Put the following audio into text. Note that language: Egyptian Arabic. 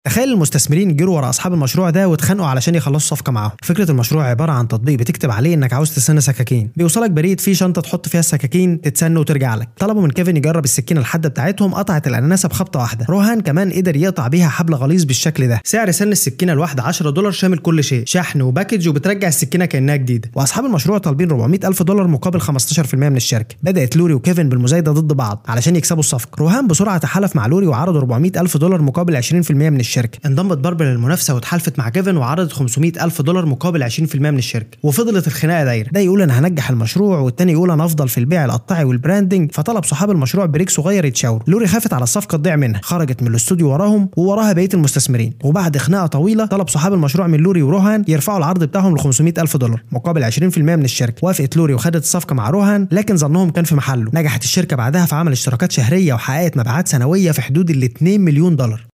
تخيل المستثمرين جروا ورا اصحاب المشروع ده واتخانقوا علشان يخلصوا صفقه معاهم فكره المشروع عباره عن تطبيق بتكتب عليه انك عاوز تسن سكاكين بيوصلك بريد فيه شنطه تحط فيها السكاكين تتسن وترجع لك طلبوا من كيفن يجرب السكينه الحاده بتاعتهم قطعت الاناناسه بخبطه واحده روهان كمان قدر يقطع بيها حبل غليظ بالشكل ده سعر سن السكينه الواحده 10 دولار شامل كل شيء شحن وباكج وبترجع السكينه كانها جديده واصحاب المشروع طالبين 400 الف دولار مقابل 15% من الشركه بدات لوري وكيفن بالمزايده ضد بعض علشان يكسبوا الصفقه روهان بسرعه تحالف مع لوري وعرضوا 400 الف دولار مقابل 20% من الشركه انضمت ضرب للمنافسه واتحالفت مع كيفن وعرضت 500 الف دولار مقابل 20% من الشركه وفضلت الخناقه دايره ده يقول انا هنجح المشروع والتاني يقول انا افضل في البيع القطاعي والبراندنج فطلب صحاب المشروع بريك صغير يتشاوروا لوري خافت على الصفقه تضيع منها خرجت من الاستوديو وراهم ووراها بقيه المستثمرين وبعد خناقه طويله طلب صحاب المشروع من لوري وروهان يرفعوا العرض بتاعهم ل 500 الف دولار مقابل 20% من الشركه وافقت لوري وخدت الصفقه مع روهان لكن ظنهم كان في محله نجحت الشركه بعدها في عمل اشتراكات شهريه وحققت مبيعات سنويه في حدود ال 2 مليون دولار